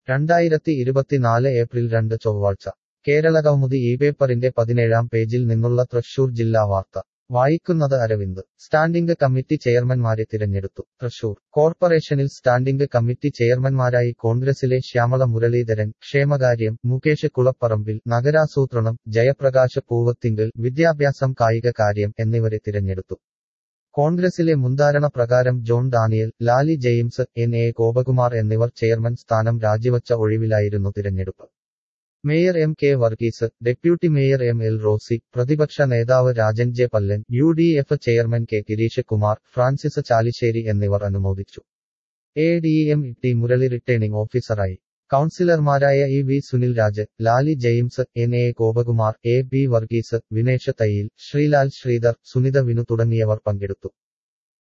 രണ്ടായിരത്തി ഇരുപത്തിനാല് ഏപ്രിൽ രണ്ട് ചൊവ്വാഴ്ച കേരളകൗമുദി ഈ പേപ്പറിന്റെ പതിനേഴാം പേജിൽ നിന്നുള്ള തൃശൂർ ജില്ലാ വാർത്ത വായിക്കുന്നത് അരവിന്ദ് സ്റ്റാൻഡിംഗ് കമ്മിറ്റി ചെയർമാൻമാരെ തിരഞ്ഞെടുത്തു തൃശൂർ കോർപ്പറേഷനിൽ സ്റ്റാൻഡിംഗ് കമ്മിറ്റി ചെയർമാൻമാരായി കോൺഗ്രസിലെ ശ്യാമള മുരളീധരൻ ക്ഷേമകാര്യം മുകേഷ് കുളപ്പറമ്പിൽ നഗരാസൂത്രണം ജയപ്രകാശ് പൂവത്തിങ്കൽ വിദ്യാഭ്യാസം കായിക കാര്യം എന്നിവരെ തിരഞ്ഞെടുത്തു കോൺഗ്രസിലെ മുൻധാരണ പ്രകാരം John Daniel Lali James N A Gopakumar എന്നിവർ ചെയർമാൻ സ്ഥാനം രാജിവച്ച ഒഴിവിലായിരുന്നു തിരഞ്ഞെടുപ്പ് mayor M K Varghese deputy mayor M L Rosy പ്രതിപക്ഷ നേതാവ് Rajan J Pallan U D F chairman K Girish Kumar Francis Chalissery എന്നിവർ അനുമോദിച്ചു A D M T Murali returning ഓഫീസറായി കൗൺസിലർമാരായ E V Sunil Raj Lali James N A Gopakumar A B Varghese Vinesh Thayyil Sreelal Sreedhar Sunitha Vinu തുടങ്ങിയവർ പങ്കെടുത്തു